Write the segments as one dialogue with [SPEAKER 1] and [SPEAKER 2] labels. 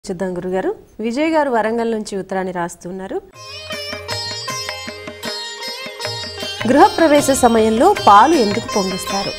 [SPEAKER 1] చూద్దాం గురుగారు విజయ్ గారు వరంగల్ నుంచి ఉత్తరాన్ని రాస్తున్నారు గృహప్రవేశ సమయంలో పాలు ఎందుకు పొంగిస్తారు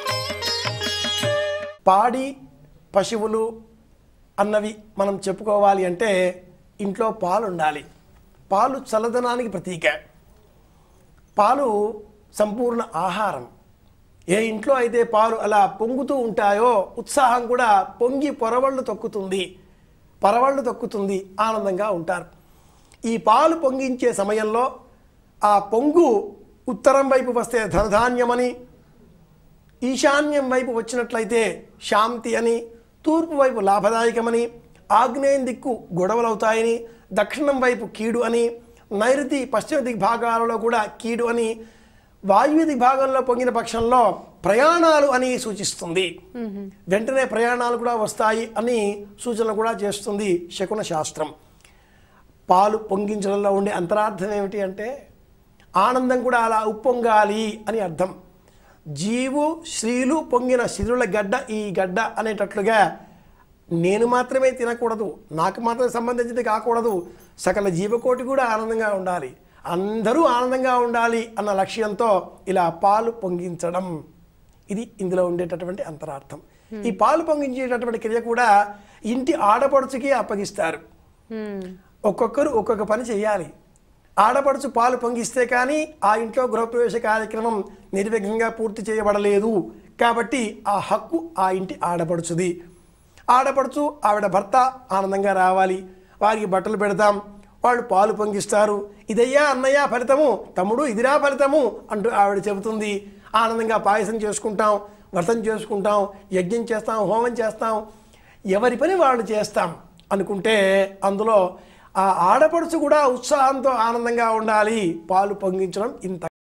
[SPEAKER 2] పాడి పశువులు అన్నవి మనం చెప్పుకోవాలి అంటే ఇంట్లో పాలు ఉండాలి పాలు చల్లదనానికి ప్రతీక పాలు సంపూర్ణ ఆహారం ఏ ఇంట్లో అయితే పాలు అలా పొంగుతూ ఉంటాయో ఉత్సాహం కూడా పొంగి పొరవళ్ళు తొక్కుతుంది పరవళ్ళు తొక్కుతుంది ఆనందంగా ఉంటారు ఈ పాలు పొంగించే సమయంలో ఆ పొంగు ఉత్తరం వైపు వస్తే ధనధాన్యమని ఈశాన్యం వైపు వచ్చినట్లయితే శాంతి అని తూర్పు వైపు లాభదాయకమని ఆగ్నేయం దిక్కు గొడవలవుతాయని దక్షిణం వైపు కీడు అని నైరుతి పశ్చిమ దిగ్భాగాలలో కూడా కీడు అని వాయువ్య దిగ్భాగంలో పొంగిన పక్షంలో ప్రయాణాలు అని సూచిస్తుంది వెంటనే ప్రయాణాలు కూడా వస్తాయి అని సూచన కూడా చేస్తుంది శకున శాస్త్రం పాలు పొంగించడంలో ఉండే అంతరార్థం ఏమిటి అంటే ఆనందం కూడా అలా ఉప్పొంగాలి అని అర్థం జీవు శ్రీలు పొంగిన శిరుల గడ్డ ఈ గడ్డ అనేటట్లుగా నేను మాత్రమే తినకూడదు నాకు మాత్రమే సంబంధించింది కాకూడదు సకల జీవకోటి కూడా ఆనందంగా ఉండాలి అందరూ ఆనందంగా ఉండాలి అన్న లక్ష్యంతో ఇలా పాలు పొంగించడం ఇది ఇందులో ఉండేటటువంటి అంతరార్థం ఈ పాలు పొంగించేటటువంటి క్రియ కూడా ఇంటి ఆడపడుచుకి అప్పగిస్తారు ఒక్కొక్కరు ఒక్కొక్క పని చేయాలి ఆడపడుచు పాలు పొంగిస్తే కానీ ఆ ఇంట్లో గృహప్రవేశ కార్యక్రమం నిర్విఘ్నంగా పూర్తి చేయబడలేదు కాబట్టి ఆ హక్కు ఆ ఇంటి ఆడపడుచుది ఆడపడుచు ఆవిడ భర్త ఆనందంగా రావాలి వారికి బట్టలు పెడతాం వాళ్ళు పాలు పొంగిస్తారు ఇదయ్యా అన్నయ్య ఫలితము తమ్ముడు ఇదిరా ఫలితము అంటూ ఆవిడ చెబుతుంది ఆనందంగా పాయసం చేసుకుంటాం వ్రతం చేసుకుంటాం యజ్ఞం చేస్తాం హోమం చేస్తాం ఎవరి పని వాళ్ళు చేస్తాం అనుకుంటే అందులో ఆ ఆడపడుచు కూడా ఉత్సాహంతో ఆనందంగా ఉండాలి పాలు పొంగించడం ఇంత